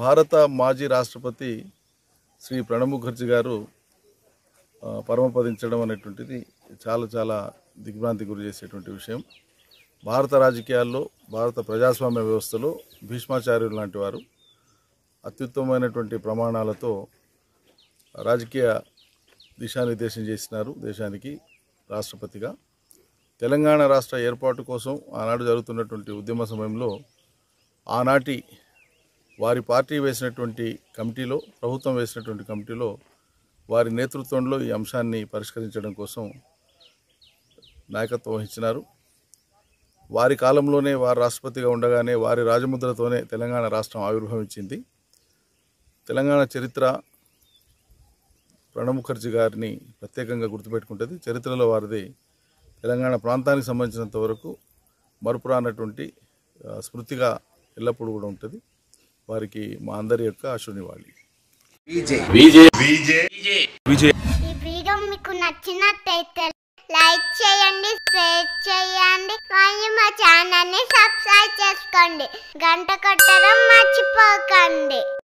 భారత మాజీ రాష్ట్రపతి శ్రీ ప్రణబ్ ముఖర్జీ గారు ఆ, పరమపదించడం అనేటువంటిది చాలా చాలా దిగ్భ్రాంతి గురి చేసేటువంటి విషయం భారత రాజకీయాల్లో భారత ప్రజాస్వామ్య వ్యవస్థలో భీష్మాచార్యులు లాంటి వారు అత్యుత్తమమైనటువంటి ప్రమాణాలతో రాజకీయ దిశానిర్దేశం చేసినారు దేశానికి రాష్ట్రపతిగా తెలంగాణ రాష్ట్ర ఏర్పాటు కోసం ఆనాడు జరుగుతున్నటువంటి ఉద్యమ సమయంలో ఆనాటి వారి పార్టీ వేసినటువంటి కమిటీలో ప్రభుత్వం వేసినటువంటి కమిటీలో వారి నేతృత్వంలో ఈ అంశాన్ని పరిష్కరించడం కోసం నాయకత్వం వహించినారు వారి కాలంలోనే వారు రాష్ట్రపతిగా ఉండగానే వారి రాజముద్రతోనే తెలంగాణ రాష్ట్రం ఆవిర్భవించింది తెలంగాణ చరిత్ర ప్రణబ్ ముఖర్జీ గారిని ప్రత్యేకంగా గుర్తుపెట్టుకుంటుంది చరిత్రలో వారిది తెలంగాణ ప్రాంతానికి సంబంధించినంత వరకు మరుపురానటువంటి ఆ, స్మృతిగా ఎల్లప్పుడూ కూడా ఉంటుంది వారికి మా అందరి యొక్క అశ్రునివాళి ఈ వీడియో మీకు నచ్చినట్టయితే లైక్ చేయండి షేర్ చేయండి మరియు మా ఛానల్ ని సబ్స్క్రైబ్ చేసుకోండి గంట కొట్టడం మర్చిపోకండి